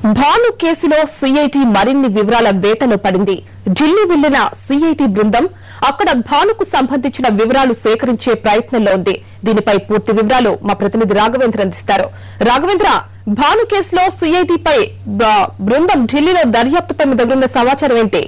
భాను కేసులో సీఐటి మరిన్ని వివరాల వేటలో పడింది ఢిల్లీ వెళ్లిన సీఐటి బృందం అక్కడ భానుకు సంబంధించిన వివరాలు సేకరించే ప్రయత్నంలో ఉంది దీనిపై పూర్తి వివరాలు మా ప్రతినిధి రాఘవేంద్ర అందిస్తారు రాఘవేంద్ర భాను కేసులో సీఐటిపై బృందం ఢిల్లీలో దర్యాప్తుపై మీ దగ్గరున్న సమాచారం ఏంటి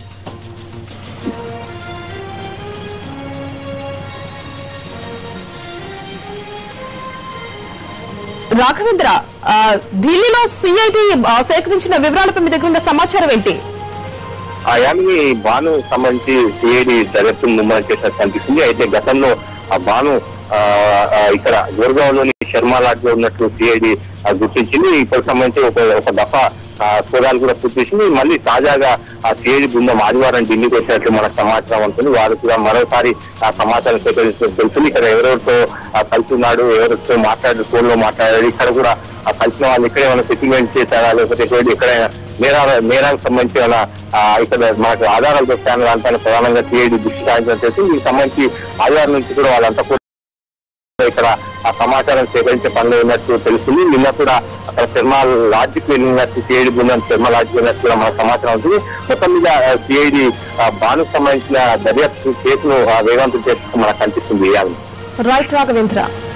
రాఘవేంద్ర ఆ, ఢిల్లీలో సిఐటి సేకరించిన వివరాలపై మీ దగ్గర ఉన్న సమాచారం ఏంటి ఆ యామిని భాను సంబంధించి సిఐడి దర్యాప్తు ముమ్మరం చేసినట్టు కనిపిస్తుంది అయితే గతంలో ఆ భాను ఆ, ఆ, ఇక్కడ గుర్గావ్లోని శర్మ లాడ్ లో ఉన్నట్లు సిఐడి గుర్తించింది ఇప్పుడు సంబంధించి ఒక ఒక దఫా ఆ, సోదాలు కూడా పూర్తి చేసింది మళ్ళీ తాజాగా ఆ సిఐడి బృందం ఆదివారం ఢిల్లీకి వచ్చినట్లు మనకు సమాచారం ఉంటుంది వారు కూడా మరోసారి ఆ సమాచారం సేకరిస్తున్నట్టు తెలుస్తుంది ఇక్కడ ఎవరెవరితో ఆ, కలిసి ఉన్నాడు ఎవరితో మాట్లాడు ఫోన్ లో మాట్లాడాడు ఇక్కడ కూడా ఆ కలిసిన వాళ్ళు ఇక్కడ ఏమైనా సెటిల్మెంట్ చేశారా లేకపోతే ఎటువంటి ఎక్కడైనా నేరాల నేరాలకు సంబంధించి ఏమైనా ఆ, ఇక్కడ మనకు ఆధారాలు దొరుకుతాయన్న దానిపైన ప్రధానంగా సిఐడి దృష్టి సాధించడం చేసి దీనికి సంబంధించి ఆదివారం నుంచి కూడా వాళ్ళంతా కూడా ఇక్కడ ఆ సమాచారం సేకరించే పనిలో ఉన్నట్టు తెలుస్తుంది నిన్న కూడా అక్కడ శర్మ లాడ్జికి వెళ్ళినట్టు సిఐడి బృందం శర్మ లాడ్జికి వెళ్ళినట్టు కూడా మనకు సమాచారం ఉంటుంది మొత్తం మీద సిఐడి బానుకు సంబంధించిన దర్యాప్తు కేసును ఆ, వేగవంతం చేస్తూ మనకు కనిపిస్తుంది యామిని. రైట్ రాఘవేంద్ర